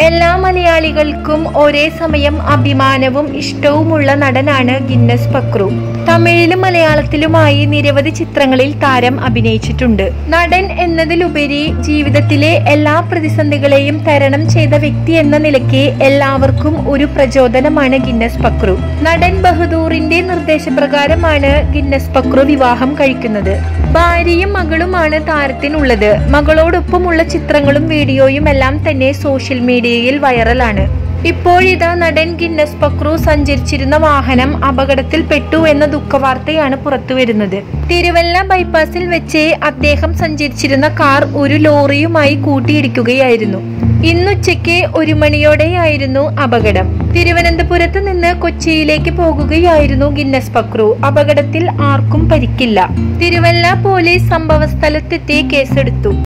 എല്ലാ മലയാളികൾക്കും ഒരേ സമയം അഭിമാനവും ഇഷ്ടവുമുള്ള നടനാണ് ഗിന്നസ് പക്രു തമിഴിലും മലയാളത്തിലുമായി നിരവധി ചിത്രങ്ങളിൽ താരം അഭിനയിച്ചിട്ടുണ്ട് നടൻ എന്നതിലുപരി ജീവിതത്തിലെ എല്ലാ പ്രതിസന്ധികളെയും തരണം ചെയ്ത വ്യക്തി എന്ന നിലയ്ക്ക് എല്ലാവർക്കും ഒരു പ്രചോദനമാണ് ഗിന്നസ് പക്രു നടൻ ബഹദൂറിന്റെ നിർദ്ദേശപ്രകാരമാണ് ഗിന്നസ് പക്രു വിവാഹം കഴിക്കുന്നത് ഭാര്യയും മകളുമാണ് താരത്തിനുള്ളത് മകളോടൊപ്പമുള്ള ചിത്രങ്ങളും വീഡിയോയും എല്ലാം തന്നെ സോഷ്യൽ മീഡിയയിൽ വൈറലാണ് ഇപ്പോഴിതാ നടൻ ഗിന്നസ് പക്രു സഞ്ചരിച്ചിരുന്ന വാഹനം അപകടത്തിൽപ്പെട്ടു എന്ന ദുഃഖവാർത്തയാണ് പുറത്തുവരുന്നത് തിരുവല്ല ബൈപ്പാസിൽ വെച്ച് അദ്ദേഹം സഞ്ചരിച്ചിരുന്ന കാർ ഒരു ലോറിയുമായി കൂട്ടിയിടിക്കുകയായിരുന്നു ഇന്നുച്ചയ്ക്ക് ഒരു മണിയോടെയായിരുന്നു അപകടം തിരുവനന്തപുരത്ത് നിന്ന് കൊച്ചിയിലേക്ക് പോകുകയായിരുന്നു ഗിന്നസ് പക്രു അപകടത്തിൽ ആർക്കും പരിക്കില്ല തിരുവല്ല പോലീസ് സംഭവസ്ഥലത്തെത്തി കേസെടുത്തു